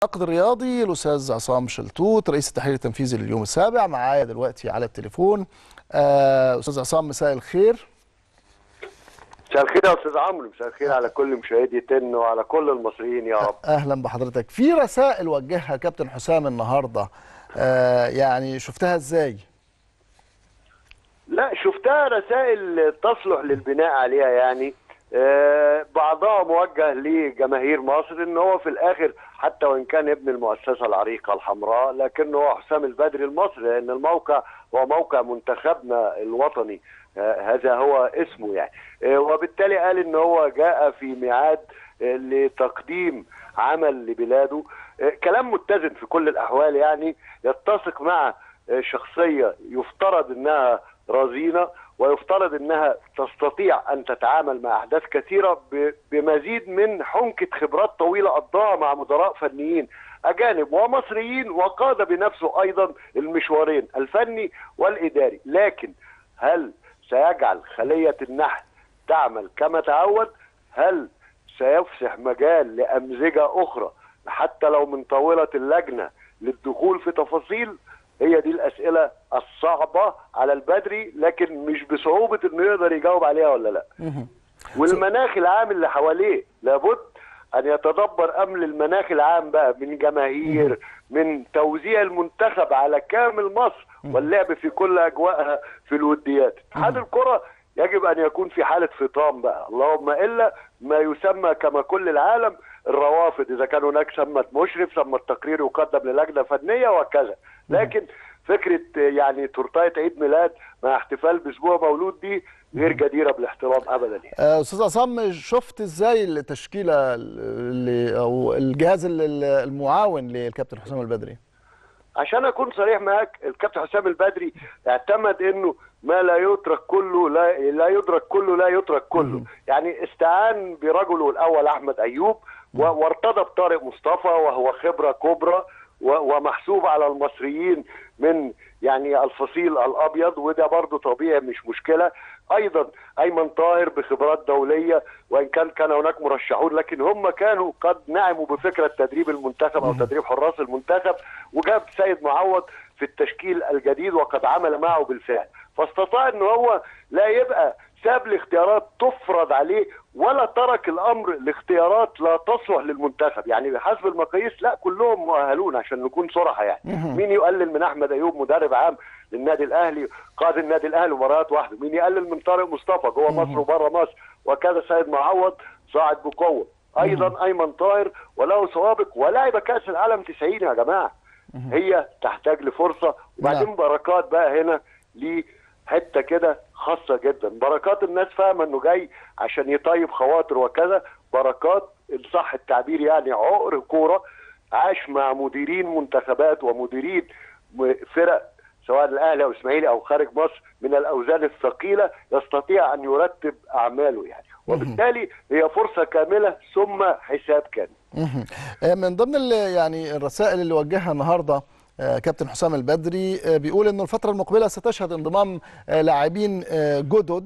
النقد الرياضي الاستاذ عصام شلتوت رئيس التحرير التنفيذي لليوم السابع معايا دلوقتي على التليفون آه، استاذ عصام مساء الخير مساء الخير يا استاذ عمرو مساء الخير على كل مشاهدي تن وعلى كل المصريين يا رب اهلا بحضرتك في رسائل وجهها كابتن حسام النهارده آه، يعني شفتها ازاي لا شفتها رسائل تصلح للبناء عليها يعني آه، بعضها موجه لجماهير مصر ان هو في الاخر حتى وان كان ابن المؤسسه العريقه الحمراء لكنه هو حسام البدري المصري لان الموقع هو موقع منتخبنا الوطني آه، هذا هو اسمه يعني آه، وبالتالي قال ان هو جاء في ميعاد آه، لتقديم عمل لبلاده آه، كلام متزن في كل الاحوال يعني يتسق مع آه، شخصيه يفترض انها رزينه ويفترض انها تستطيع ان تتعامل مع احداث كثيره ب- بمزيد من حنكه خبرات طويله قضاها مع مدراء فنيين اجانب ومصريين وقاد بنفسه ايضا المشوارين الفني والاداري لكن هل سيجعل خليه النحل تعمل كما تعود هل سيفسح مجال لامزجه اخرى حتى لو من طاوله اللجنه للدخول في تفاصيل هي دي الاسئله الصعبه على البدري لكن مش بصعوبه انه يقدر يجاوب عليها ولا لا والمناخ العام اللي حواليه لابد ان يتدبر امن المناخ العام بقى من جماهير من توزيع المنتخب على كامل مصر واللعب في كل اجواءها في الوديات اتحاد الكره يجب ان يكون في حاله فطام بقى اللهم الا ما يسمى كما كل العالم الروافد اذا كان هناك سمت مشرف ثم التقرير يقدم للجنه فنيه وكذا لكن فكره يعني تورتايه عيد ميلاد مع احتفال باسبوع مولود دي غير جديره بالاحترام ابدا يعني. آه، استاذ عصام شفت ازاي التشكيله اللي او الجهاز ال- المعاون للكابتن حسام البدري عشان اكون صريح معاك الكابتن حسام البدري اعتمد انه ما لا يترك كله لا لا يدرك كله لا يترك كله يعني استعان برجله الاول احمد ايوب و- وارتضى بطارق مصطفى وهو خبره كبرى و- ومحسوب على المصريين من يعني الفصيل الابيض وده برضه طبيعي مش مشكله ايضا ايمن طاهر بخبرات دوليه وان كان كان هناك مرشحون لكن هم كانوا قد نعموا بفكره تدريب المنتخب او تدريب حراس المنتخب وجاب سيد معوض في التشكيل الجديد وقد عمل معه بالفعل فاستطاع ان هو لا يبقى ساب الاختيارات تفرض عليه ولا ترك الامر لاختيارات لا تصلح للمنتخب يعني بحسب المقاييس لا كلهم مؤهلون عشان نكون صراحه يعني مين يقلل من احمد ايوب مدرب عام للنادي الاهلي قاد النادي الاهلي مباريات واحده مين يقلل من طارق مصطفى جوه مصر وبره مصر وكذا سيد معوض صاعد بقوه ايضا ايمن طاهر وله سوابق ولعب كاس العالم 90 يا جماعه هي تحتاج لفرصه وبعدين نعم. بركات بقى هنا ليه حته كده خاصه جدا بركات الناس فاهمه انه جاي عشان يطيب خواطر وكذا بركات ان صح التعبير يعني عقر كوره عاش مع مديرين منتخبات ومديرين م- فرق سواء الاهلي او الاسماعيلي او خارج مصر من الاوزان الثقيله يستطيع ان يرتب اعماله يعني وبالتالي هي فرصه كامله ثم حساب كامل مهم. آه، من ضمن ال- يعني الرسائل اللي وجهها النهارده آه، كابتن حسام البدري آه، بيقول انه الفتره المقبله ستشهد انضمام آه، لاعبين آه، جدد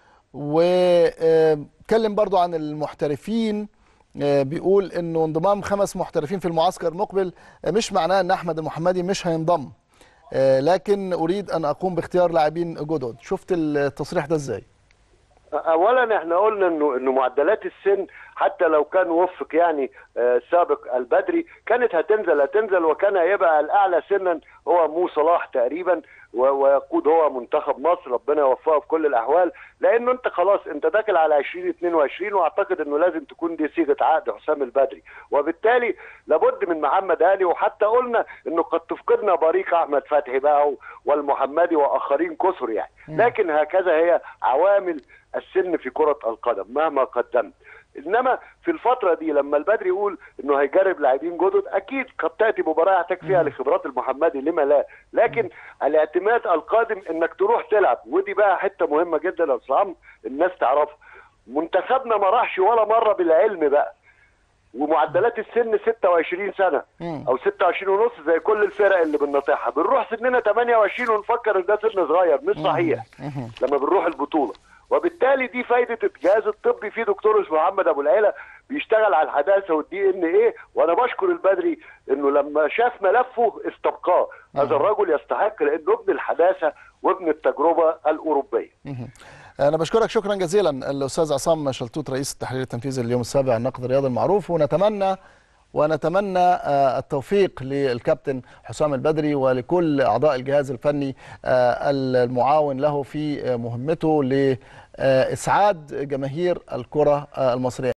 واتكلم برضو عن المحترفين آه، بيقول انه انضمام خمس محترفين في المعسكر المقبل آه، مش معناه ان احمد المحمدي مش هينضم آه، لكن اريد ان اقوم باختيار لاعبين جدد شفت التصريح ده ازاي اولا احنا قلنا انه انه معدلات السن حتى لو كان وفق يعني آه، سابق البدري كانت هتنزل هتنزل وكان هيبقى الاعلى سنا هو مو صلاح تقريبا و- ويقود هو منتخب مصر ربنا يوفقه في كل الاحوال لانه انت خلاص انت داخل على 2022 واعتقد انه لازم تكون دي صيغه عقد حسام البدري وبالتالي لابد من محمد هاني وحتى قلنا انه قد تفقدنا بريق احمد فتحي بقى و- والمحمدي واخرين كثر يعني لكن هكذا هي عوامل السن في كره القدم مهما قدمت انما في الفتره دي لما البدري يقول انه هيجرب لاعبين جدد اكيد قد تاتي مباراه يحتاج فيها لخبرات المحمدي لما لا لكن الاعتماد القادم انك تروح تلعب ودي بقى حته مهمه جدا يا أستاذ عمرو الناس تعرفها منتخبنا ما راحش ولا مره بالعلم بقى ومعدلات السن 26 سنه مم. او 26 ونص زي كل الفرق اللي بنناطحها بنروح سننا 28 ونفكر ان ده سن صغير مش صحيح لما بنروح البطوله وبالتالي دي فايده الجهاز الطبي في دكتور اسمه محمد ابو العيله بيشتغل على الحداثه والدي ان ايه وانا بشكر البدري انه لما شاف ملفه استبقاه هذا الرجل يستحق لانه ابن الحداثه وابن التجربه الاوروبيه انا بشكرك شكرا جزيلا الاستاذ عصام شلتوت رئيس التحرير التنفيذي اليوم السابع النقد الرياضي المعروف ونتمنى ونتمنى التوفيق للكابتن حسام البدري ولكل اعضاء الجهاز الفني المعاون له في مهمته لاسعاد جماهير الكره المصريه